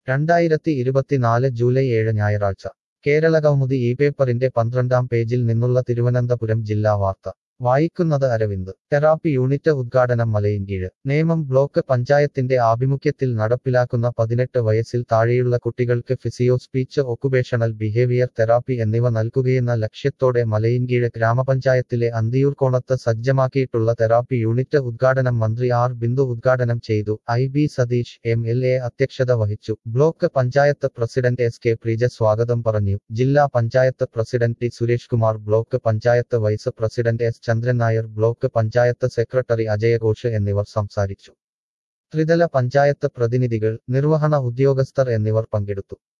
രണ്ടായിരത്തി ഇരുപത്തിനാല് ജൂലൈ ഏഴ് ഞായറാഴ്ച കേരളകൗമുദി ഈ പേപ്പറിന്റെ പന്ത്രണ്ടാം പേജിൽ നിന്നുള്ള തിരുവനന്തപുരം ജില്ലാ വാർത്ത വായിക്കുന്നത് അരവിന്ദ് തെറാപ്പി യൂണിറ്റ് ഉദ്ഘാടനം മലയിൻകീഴ് നേമം ബ്ലോക്ക് പഞ്ചായത്തിന്റെ ആഭിമുഖ്യത്തിൽ നടപ്പിലാക്കുന്ന പതിനെട്ട് വയസ്സിൽ താഴെയുള്ള കുട്ടികൾക്ക് physio speech occupational behaviour therapy എന്നിവ നൽകുകയെന്ന ലക്ഷ്യത്തോടെ മലയിൻകീഴ് ഗ്രാമപഞ്ചായത്തിലെ അന്തിയൂർക്കോണത്ത് സജ്ജമാക്കിയിട്ടുള്ള തെറാപ്പി യൂണിറ്റ് ഉദ്ഘാടനം മന്ത്രി ആർ ബിന്ദു ഉദ്ഘാടനം ചെയ്തു I B Satheesh M L A അധ്യക്ഷത വഹിച്ചു block panchayat president S K Preeja സ്വാഗതം പറഞ്ഞു ജില്ലാ panchayat president T Suresh Kumar block panchayat vice president S Chandran Nair block panchayat secretary അജയഘോഷ് എന്നിവർ സംസാരിച്ചു ത്രിതല പഞ്ചായത്ത് പ്രതിനിധികൾ നിർവഹണ ഉദ്യോഗസ്ഥർ എന്നിവർ പങ്കെടുത്തു